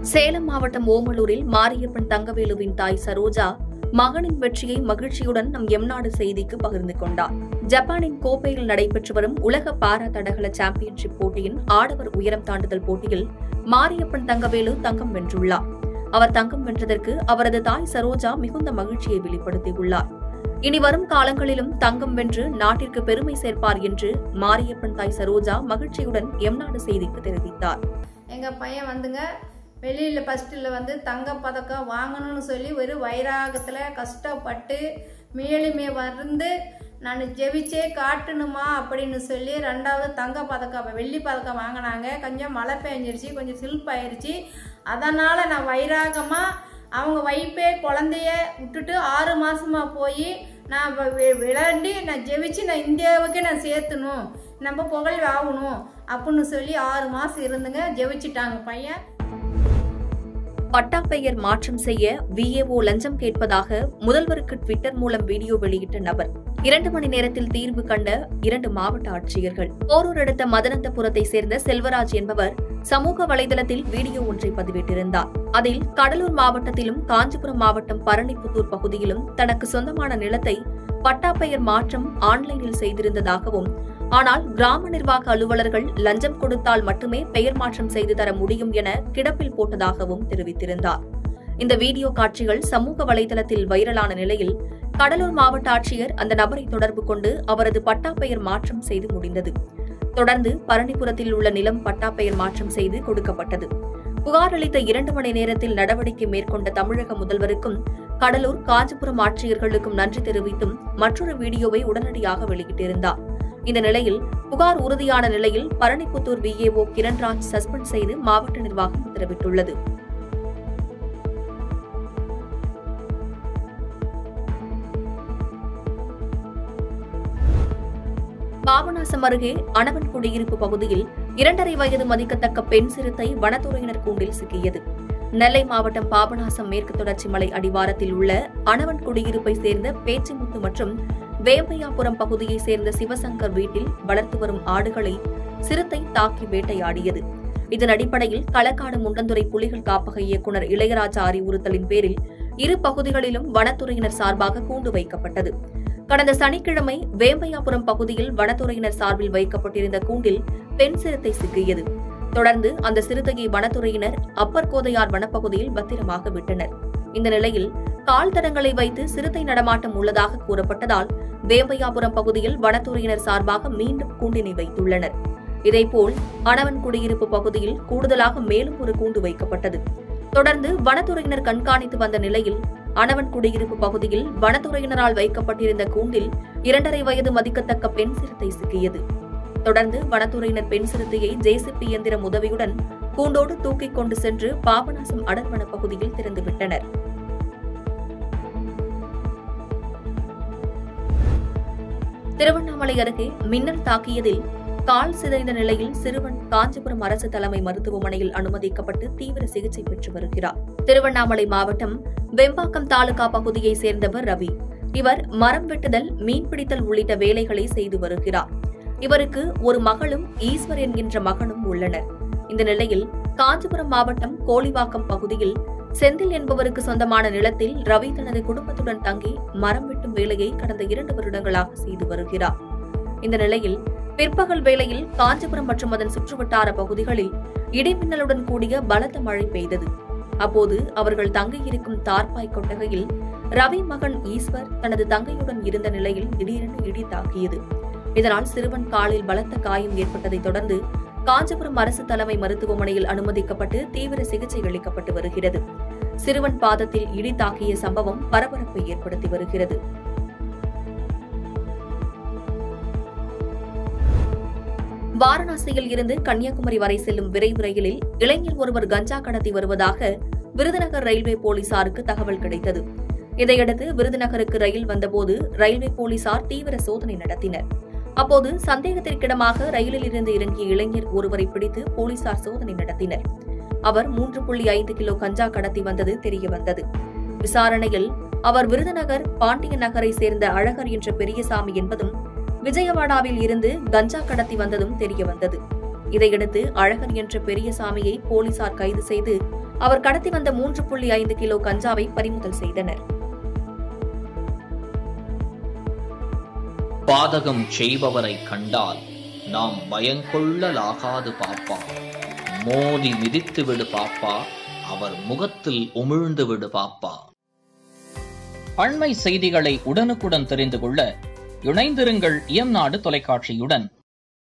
சேலம் மாவட்டம் ஓமலூரில் மாரியப்பன் தங்கவேலுவின் தாய் சரோஜா மகனின் வெற்றியை மகிழ்ச்சியுடன் நம் எம்நாடு செய்திக்கு பகிர்ந்து கொண்டார் ஜப்பானின் கோப்பையில் நடைபெற்று வரும் உலக பாரா தடகள சாம்பியன்ஷிப் போட்டியின் ஆடவர் உயரம் தாண்டுதல் போட்டியில் மாரியப்பன் தங்கவேலு தங்கம் வென்றுள்ளார் அவர் தங்கம் வென்றதற்கு அவரது தாய் சரோஜா மிகுந்த மகிழ்ச்சியை வெளிப்படுத்தியுள்ளார் இனி வரும் காலங்களிலும் தங்கம் வென்று நாட்டிற்கு பெருமை சேர்ப்பார் என்று மாரியப்பன் தாய் சரோஜா மகிழ்ச்சியுடன் எம்நாடு செய்திக்கு தெரிவித்தார் எங்கள் பையன் வந்துங்க வெளியில் ஃபஸ்ட்டில் வந்து தங்கப் பதக்கம் வாங்கணும்னு சொல்லி ஒரு வைராகத்தில் கஷ்டப்பட்டு மேலுமே வந்து நான் ஜெபிச்சே காட்டணுமா அப்படின்னு சொல்லி ரெண்டாவது தங்க பதக்கம் வெள்ளி பதக்கம் வாங்கினாங்க கொஞ்சம் மழை பெஞ்சிருச்சு கொஞ்சம் சில்பாயிருச்சு அதனால் நான் வைராகமாக அவங்க வைப்பே குழந்தைய விட்டுட்டு ஆறு மாசமா போய் நான் வ- வி- விளையாண்டி நான் ஜெபிச்சு நான் இந்தியாவுக்கே நான் சேர்த்தணும் நம்ம புகழ் ஆகணும் அப்படின்னு சொல்லி ஆறு மாசம் இருந்துங்க ஜெபிச்சிட்டாங்க பையன் பட்டாப்பெயர் மாற்றம் செய்ய விஏஓ லஞ்சம் கேட்பதாக முதல்வருக்கு ட்விட்டர் மூலம் வீடியோ வெளியிட்ட நபர் இரண்டு மணி நேரத்தில் தீர்வு கண்ட இரண்டு மாவட்ட ஆட்சியர்கள் போரூர் அடுத்த மதனந்தபுரத்தை சேர்ந்த செல்வராஜ் என்பவர் சமூக வலைதளத்தில் வீடியோ ஒன்றை பதிவிட்டிருந்தார் அதில் கடலூர் மாவட்டத்திலும் காஞ்சிபுரம் மாவட்டம் பரணிப்புத்தூர் பகுதியிலும் தனக்கு சொந்தமான நிலத்தை பட்டாப்பெயர் மாற்றம் ஆன்லைனில் செய்திருந்ததாகவும் ஆனால் கிராம நிர்வாக அலுவலர்கள் லஞ்சம் கொடுத்தால் மட்டுமே பெயர் மாற்றம் செய்து தர முடியும் என கிடப்பில் போட்டதாகவும் தெரிவித்திருந்தார் இந்த வீடியோ காட்சிகள் சமூக வலைதளத்தில் வைரலான நிலையில் கடலூர் மாவட்ட ஆட்சியர் அந்த நபரை தொடர்பு கொண்டு அவரது பட்டாப்பெயர் மாற்றம் செய்து முடிந்தது தொடர்ந்து பரணிபுரத்தில் உள்ள நிலம் பட்டாப்பெயர் மாற்றம் செய்து கொடுக்கப்பட்டது புகார் அளித்த இரண்டு மணி நேரத்தில் நடவடிக்கை மேற்கொண்ட தமிழக முதல்வருக்கும் கடலூர் காஞ்சிபுரம் ஆட்சியர்களுக்கும் நன்றி தெரிவித்தும் மற்றொரு வீடியோவை உடனடியாக வெளியிட்டிருந்தார் இந்த நிலையில் புகார் உறுதியான நிலையில் பரணிப்புத்தூர் விஏஓ கிரண்ராஜ் சஸ்பெண்ட் செய்து மாவட்ட நிர்வாகம் உத்தரவிட்டுள்ளது பாபநாசம் அருகே அணவன் குடியிருப்பு பகுதியில் இரண்டரை வயது மதிக்கத்தக்க பெண் சிறுத்தை வனத்துறையினர் கூண்டில் சிக்கியது நெல்லை மாவட்டம் பாபநாசம் மேற்கு தொடர்ச்சி மலை அடிவாரத்தில் உள்ள அணவன் குடியிருப்பை சேர்ந்த பேச்சிமுத்து மற்றும் வேம்பையாபுரம் பகுதியைச் சேர்ந்த சிவசங்கர் வீட்டில் வளர்த்து வரும் ஆடுகளை சிறுத்தை தாக்கி வேட்டையாடியது இதன் அடிப்படையில் களக்காடு முண்டந்துறை புலிகள் காப்பக இயக்குநர் இளையராஜா அறிவுறுத்தலின் பேரில் இரு பகுதிகளிலும் வனத்துறையினர் சார்பாக கூண்டு வைக்கப்பட்டது கடந்த சனிக்கிழமை வேம்பையாபுரம் பகுதியில் வனத்துறையினர் சார்பில் வைக்கப்பட்டிருந்த கூண்டில் பெண் சிறுத்தை சிக்கியது தொடர்ந்து அந்த சிறுத்தையை வனத்துறையினர் அப்பர் கோதையார் வனப்பகுதியில் பத்திரமாக விட்டனர் இந்த நிலையில் கால் தடங்களை வைத்து சிறுத்தை நடமாட்டம் உள்ளதாக கூறப்பட்டதால் வேம்பையாபுரம் பகுதியில் வனத்துறையினர் சார்பாக மீண்டும் கூண்டினை வைத்துள்ளனர் இதேபோல் அணவன் குடியிருப்பு பகுதியில் கூடுதலாக மேலும் ஒரு கூண்டு வைக்கப்பட்டது தொடர்ந்து வனத்துறையினர் கண்காணித்து வந்த நிலையில் அணவன் குடியிருப்பு பகுதியில் வனத்துறையினரால் வைக்கப்பட்டிருந்த கூண்டில் இரண்டரை வயது மதிக்கத்தக்க பெண் சிறுத்தை சிக்கியது தொடர்ந்து வனத்துறையினர் பெண் சிறுத்தையை ஜேசிபி இயந்திரம் உதவியுடன் கூண்டோடு தூக்கிக் கொண்டு சென்று பாபநாசம் அடர்வன பகுதியில் திறந்துவிட்டனர் திருவண்ணாமலை அருகே மின்னல் தாக்கியதில் கால் சிதைந்த நிலையில் சிறுவன் காஞ்சிபுரம் அரசு தலைமை மருத்துவமனையில் அனுமதிக்கப்பட்டு தீவிர சிகிச்சை பெற்று வருகிறார் திருவண்ணாமலை மாவட்டம் வெம்பாக்கம் தாலுகா பகுதியைச் சேர்ந்தவர் ரவி இவர் மரம் வெட்டுதல் மீன்பிடித்தல் உள்ளிட்ட வேலைகளை செய்து வருகிறார் இவருக்கு ஒரு மகளும் ஈஸ்வர் என்கின்ற மகனும் உள்ளனர் இந்த நிலையில் காஞ்சிபுரம் மாவட்டம் கோலிவாக்கம் பகுதியில் செந்தில் என்பவருக்கு சொந்தமான நிலத்தில் ரவி தனது குடும்பத்துடன் தங்கி மரம் வெட்டும் வேலையை கடந்த இரண்டு வருடங்களாக செய்து வருகிறார் இந்த நிலையில் பிற்பகல் வேளையில் காஞ்சிபுரம் மற்றும் அதன் சுற்றுவட்டார பகுதிகளில் இடிமின்னலுடன் கூடிய பலத்த மழை பெய்தது அப்போது அவர்கள் தங்கியிருக்கும் தார்பாய் கொட்டகையில் ரவி மகன் ஈஸ்வர் தனது தங்கையுடன் இருந்த நிலையில் திடீரென இடி தாக்கியது இதனால் சிறுவன் காலில் பலத்த காயம் ஏற்பட்டதைத் தொடர்ந்து காஞ்சிபுரம் அரசு தலைமை மருத்துவமனையில் அனுமதிக்கப்பட்டு தீவிர சிகிச்சை அளிக்கப்பட்டு வருகிறது சிறுவன் பாதத்தில் இடி தாக்கிய சம்பவம் பரபரப்பை ஏற்படுத்தி வருகிறது வாரணாசியில் இருந்து கன்னியாகுமரி வரை செல்லும் விரைவு ரயிலில் இளைஞர் ஒருவர் கஞ்சா கடத்தி வருவதாக விருதுநகர் ரயில்வே போலீசாருக்கு தகவல் கிடைத்தது இதையடுத்து விருதுநகருக்கு ரயில் வந்தபோது ரயில்வே போலீசார் தீவிர சோதனை நடத்தினர் அப்போது சந்தேகத்திற்கிடமாக ரயிலில் இருந்து இறங்கிய இளைஞர் ஒருவரை பிடித்து போலீசார் சோதனை நடத்தினர் அவர் மூன்று புள்ளி ஐந்து கிலோ கஞ்சா கடத்தி வந்தது தெரியவந்தது விசாரணையில் அவர் விருதுநகர் பாண்டிய நகரை சேர்ந்த அழகர் என்ற பெரியசாமி என்பதும் விஜயவாடாவில் இருந்து கஞ்சா கடத்தி வந்ததும் தெரியவந்தது இதையடுத்து அழகர் என்ற பெரியசாமியை போலீசார் கைது செய்து அவர் கடத்தி வந்த மூன்று புள்ளி ஐந்து கிலோ கஞ்சாவை பறிமுதல் செய்தனர் பாதகம் செய்பவரை கண்டால் நாம் பயங்கொள்ளலாகாது பாப்பா மோதி மிதித்து விடு பாப்பா அவர் முகத்தில் உமிழ்ந்து விடு பாப்பா அண்மை செய்திகளை உடனுக்குடன் தெரிந்து கொள்ள இணைந்திருங்கள் இயம்நாடு தொலைக்காட்சியுடன்